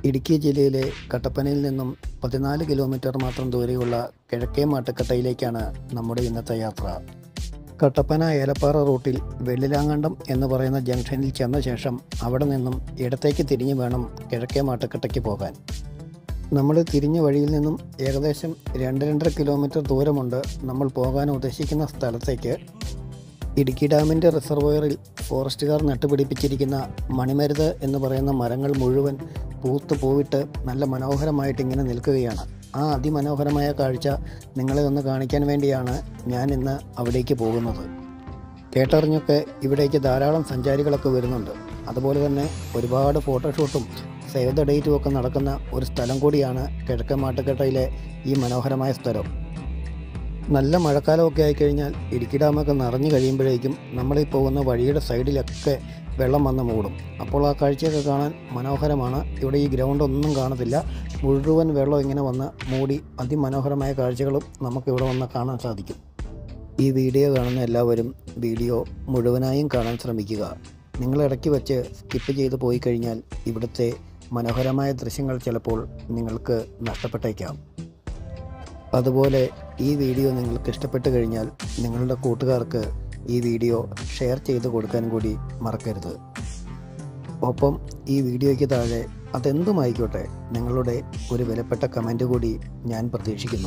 ഇടുക്കി ജില്ലയിലെ കട്ടപ്പനയിൽ നിന്നും പതിനാല് കിലോമീറ്റർ മാത്രം ദൂരെയുള്ള കിഴക്കേ മാട്ടുക്കട്ടയിലേക്കാണ് നമ്മുടെ ഇന്നത്തെ യാത്ര കട്ടപ്പന ഏലപ്പാറ റൂട്ടിൽ വെള്ളിലാങ്കണ്ടം എന്ന് പറയുന്ന ജംഗ്ഷനിൽ ചെന്ന ശേഷം അവിടെ നിന്നും ഇടത്തേക്ക് തിരിഞ്ഞു വേണം കിഴക്കേ മാട്ടുക്കട്ടയ്ക്ക് പോകാൻ നമ്മൾ തിരിഞ്ഞ വഴിയിൽ നിന്നും ഏകദേശം രണ്ട് രണ്ടര കിലോമീറ്റർ ദൂരമുണ്ട് നമ്മൾ പോകാൻ ഉദ്ദേശിക്കുന്ന സ്ഥലത്തേക്ക് ഇടുക്കി ഡാമിൻ്റെ റിസർവോയറിൽ ഫോറസ്റ്റുകാർ നട്ടുപിടിപ്പിച്ചിരിക്കുന്ന മണിമരുത് എന്ന് പറയുന്ന മരങ്ങൾ മുഴുവൻ പൂത്ത് പൂവിട്ട് നല്ല മനോഹരമായിട്ട് ഇങ്ങനെ നിൽക്കുകയാണ് ആ അതിമനോഹരമായ കാഴ്ച നിങ്ങളെ ഒന്ന് കാണിക്കാൻ വേണ്ടിയാണ് ഞാൻ ഇന്ന് അവിടേക്ക് പോകുന്നത് കേട്ടറിഞ്ഞൊക്കെ ഇവിടേക്ക് ധാരാളം സഞ്ചാരികളൊക്കെ വരുന്നുണ്ട് അതുപോലെ തന്നെ ഒരുപാട് ഫോട്ടോഷൂട്ടും സേവ് ദ ഡേറ്റും ഒക്കെ നടക്കുന്ന ഒരു സ്ഥലം കൂടിയാണ് കിഴക്കൻ മാട്ടുക്കട്ടയിലെ ഈ മനോഹരമായ സ്ഥലം നല്ല മഴക്കാലമൊക്കെ ആയിക്കഴിഞ്ഞാൽ ഇടുക്കി ഡാമൊക്കെ നിറഞ്ഞു കഴിയുമ്പോഴേക്കും നമ്മളീ പോകുന്ന വഴിയുടെ സൈഡിലൊക്കെ വെള്ളം വന്ന് മൂടും അപ്പോൾ ആ കാഴ്ചയൊക്കെ കാണാൻ മനോഹരമാണ് ഇവിടെ ഈ ഗ്രൗണ്ട് ഒന്നും കാണത്തില്ല മുഴുവൻ വെള്ളം ഇങ്ങനെ വന്ന് മൂടി അതിമനോഹരമായ കാഴ്ചകളും നമുക്കിവിടെ വന്ന് കാണാൻ സാധിക്കും ഈ വീഡിയോ കാണുന്ന എല്ലാവരും വീഡിയോ മുഴുവനായും കാണാൻ ശ്രമിക്കുക നിങ്ങൾ ഇടയ്ക്ക് വെച്ച് സ്കിപ്പ് ചെയ്ത് പോയി കഴിഞ്ഞാൽ ഇവിടുത്തെ മനോഹരമായ ദൃശ്യങ്ങൾ ചിലപ്പോൾ നിങ്ങൾക്ക് നഷ്ടപ്പെട്ടേക്കാം അതുപോലെ ഈ വീഡിയോ നിങ്ങൾക്ക് ഇഷ്ടപ്പെട്ട് കഴിഞ്ഞാൽ നിങ്ങളുടെ കൂട്ടുകാർക്ക് ഈ വീഡിയോ ഷെയർ ചെയ്ത് കൊടുക്കാൻ കൂടി മറക്കരുത് ഒപ്പം ഈ വീഡിയോയ്ക്ക് താഴെ അതെന്തുമായിക്കോട്ടെ നിങ്ങളുടെ ഒരു വിലപ്പെട്ട കമൻറ്റ് കൂടി ഞാൻ പ്രതീക്ഷിക്കുന്നു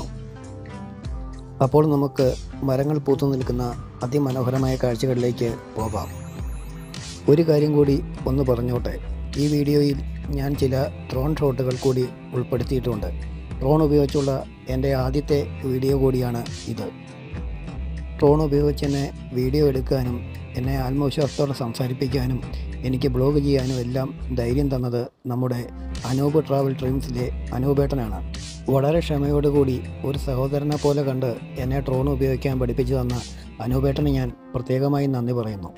അപ്പോൾ നമുക്ക് മരങ്ങൾ പൂത്തു നിൽക്കുന്ന അതിമനോഹരമായ കാഴ്ചകളിലേക്ക് പോകാം ഒരു കാര്യം കൂടി ഒന്ന് പറഞ്ഞോട്ടെ ഈ വീഡിയോയിൽ ഞാൻ ചില ഡ്രോൺ ഷോട്ടുകൾ കൂടി ഉൾപ്പെടുത്തിയിട്ടുണ്ട് ഡ്രോൺ ഉപയോഗിച്ചുള്ള എൻ്റെ ആദ്യത്തെ വീഡിയോ കൂടിയാണ് ഇത് ഡ്രോൺ ഉപയോഗിച്ച് എന്നെ വീഡിയോ എടുക്കാനും എന്നെ ആത്മവിശ്വാസത്തോടെ സംസാരിപ്പിക്കാനും എനിക്ക് ബ്ലോഗ് ചെയ്യാനും എല്ലാം ധൈര്യം തന്നത് നമ്മുടെ അനൂപ് ട്രാവൽ ഡ്രീംസിലെ അനൂപേട്ടനാണ് വളരെ ക്ഷമയോടുകൂടി ഒരു സഹോദരനെ പോലെ കണ്ട് എന്നെ ഡ്രോൺ ഉപയോഗിക്കാൻ പഠിപ്പിച്ചു തന്ന അനൂപേട്ടന് ഞാൻ പ്രത്യേകമായി നന്ദി പറയുന്നു